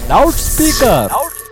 loud speaker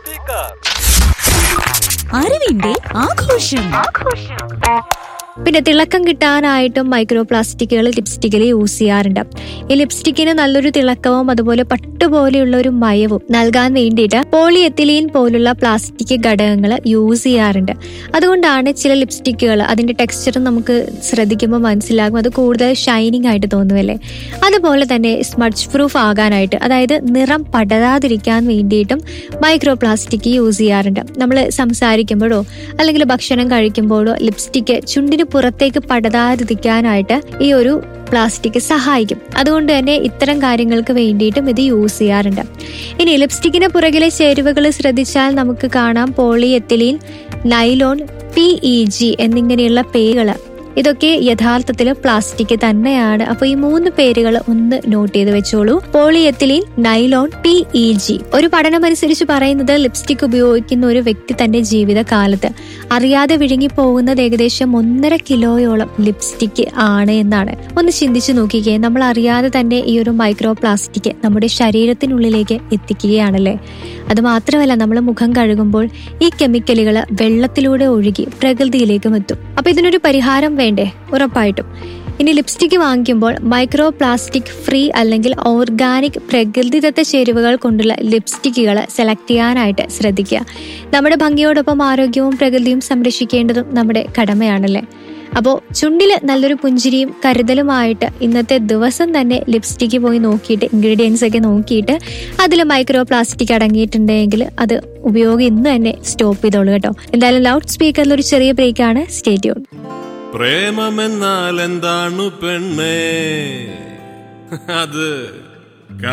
അറിവിന്റെ ആഘോഷം പിന്നെ തിളക്കം കിട്ടാനായിട്ടും മൈക്രോ പ്ലാസ്റ്റിക്കുകൾ ലിപ്സ്റ്റിക്കിൽ യൂസ് ചെയ്യാറുണ്ട് ഈ ലിപ്സ്റ്റിക്കിന് നല്ലൊരു തിളക്കവും അതുപോലെ പട്ടുപോലെയുള്ള ഒരു മയവും നൽകാൻ വേണ്ടിയിട്ട് പോളി എത്തിലീൻ പോലുള്ള പ്ലാസ്റ്റിക് ഘടകങ്ങൾ യൂസ് ചെയ്യാറുണ്ട് അതുകൊണ്ടാണ് ചില ലിപ്സ്റ്റിക്കുകൾ അതിന്റെ ടെക്സ്ചർ നമുക്ക് ശ്രദ്ധിക്കുമ്പോൾ മനസ്സിലാകും അത് കൂടുതൽ ഷൈനിങ് ആയിട്ട് തോന്നുമല്ലേ അതുപോലെ തന്നെ സ്മഡ്ജ് പ്രൂഫ് ആകാനായിട്ട് അതായത് നിറം പടരാതിരിക്കാൻ വേണ്ടിയിട്ടും മൈക്രോ പ്ലാസ്റ്റിക് യൂസ് ചെയ്യാറുണ്ട് നമ്മൾ സംസാരിക്കുമ്പോഴോ അല്ലെങ്കിൽ ഭക്ഷണം കഴിക്കുമ്പോഴോ ലിപ്സ്റ്റിക്ക് ചുണ്ടിന് പുറത്തേക്ക് പടരാതിരിക്കാനായിട്ട് ഈ ഒരു പ്ലാസ്റ്റിക് സഹായിക്കും അതുകൊണ്ട് തന്നെ ഇത്തരം കാര്യങ്ങൾക്ക് വേണ്ടിയിട്ടും ഇത് യൂസ് ചെയ്യാറുണ്ട് ഇനി ലിപ്സ്റ്റിക്കിന് പുറകിലെ ചേരുവകൾ ശ്രദ്ധിച്ചാൽ നമുക്ക് കാണാം polyethylene nylon P E G എന്നിങ്ങനെയുള്ള പേരുകൾ ഇതൊക്കെ യഥാർത്ഥത്തിൽ പ്ലാസ്റ്റിക് തന്നെയാണ് അപ്പൊ ഈ മൂന്ന് പേരുകൾ ഒന്ന് നോട്ട് ചെയ്ത് വെച്ചോളൂ polyethylene nylon P E G ഒരു പഠനമനുസരിച്ച് പറയുന്നത് ലിപ്സ്റ്റിക് ഉപയോഗിക്കുന്ന ഒരു വ്യക്തി തന്റെ ജീവിതകാലത്ത് അറിയാതെ വിഴുങ്ങി പോകുന്നത് ഏകദേശം ഒന്നര കിലോയോളം ലിപ്സ്റ്റിക് ആണ് എന്നാണ് ഒന്ന് ചിന്തിച്ചു നോക്കിക്കേ നമ്മൾ അറിയാതെ തന്നെ ഈ ഒരു മൈക്രോ പ്ലാസ്റ്റിക് നമ്മുടെ ശരീരത്തിനുള്ളിലേക്ക് എത്തിക്കുകയാണല്ലേ അത് മാത്രമല്ല നമ്മൾ മുഖം കഴുകുമ്പോൾ ഈ കെമിക്കലുകൾ വെള്ളത്തിലൂടെ ഒഴുകി പ്രകൃതിയിലേക്കും എത്തും അപ്പൊ ഇതിനൊരു പരിഹാരം വേണ്ടേ ഉറപ്പായിട്ടും ഇനി ലിപ്സ്റ്റിക് വാങ്ങിക്കുമ്പോൾ മൈക്രോ പ്ലാസ്റ്റിക് ഫ്രീ അല്ലെങ്കിൽ ഓർഗാനിക് പ്രകൃതിദത്ത ചേരുവകൾ കൊണ്ടുള്ള ലിപ്സ്റ്റിക്കുകൾ സെലക്ട് ചെയ്യാനായിട്ട് ശ്രദ്ധിക്കുക നമ്മുടെ ഭംഗിയോടൊപ്പം ആരോഗ്യവും പ്രകൃതിയും സംരക്ഷിക്കേണ്ടതും നമ്മുടെ കടമയാണല്ലേ അപ്പോൾ ചുണ്ടിൽ നല്ലൊരു പുഞ്ചിരിയും കരുതലുമായിട്ട് ഇന്നത്തെ ദിവസം തന്നെ ലിപ്സ്റ്റിക്ക് പോയി നോക്കിയിട്ട് ഇൻഗ്രീഡിയൻസ് ഒക്കെ നോക്കിയിട്ട് അതിൽ മൈക്രോ പ്ലാസ്റ്റിക് അടങ്ങിയിട്ടുണ്ടെങ്കിൽ അത് ഉപയോഗം ഇന്ന് തന്നെ സ്റ്റോപ്പ് ചെയ്തോളൂ കേട്ടോ എന്തായാലും ലൗഡ് സ്പീക്കറിൽ ഒരു ചെറിയ ബ്രേക്കാണ് സ്റ്റേറ്റ്യൂൺ പ്രേമമെന്നാൽ എന്താണ് പെണ്ണേ അത്